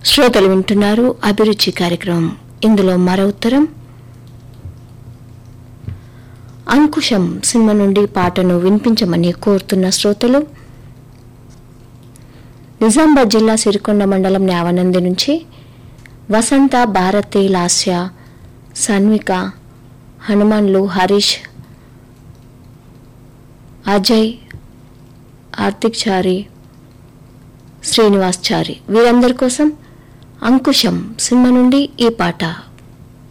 శ్రోతలు వింటున్నారు అభిరుచి కార్యక్రమం ఇందులో మరో ఉత్తరం అంకుశం సినిమా నుండి పాటను వినిపించమని కోరుతున్న శ్రోతలు నిజామాబాద్ జిల్లా సిరికొండ మండలం న్యావనంది నుంచి వసంత భారతి లాస్య సన్విక హనుమాన్లు హరీష్ అజయ్ ఆర్తిక్ చారి శ్రీనివాస్ చారి వీరందరి కోసం అంకుశం సినిమా నుండి ఈ పాట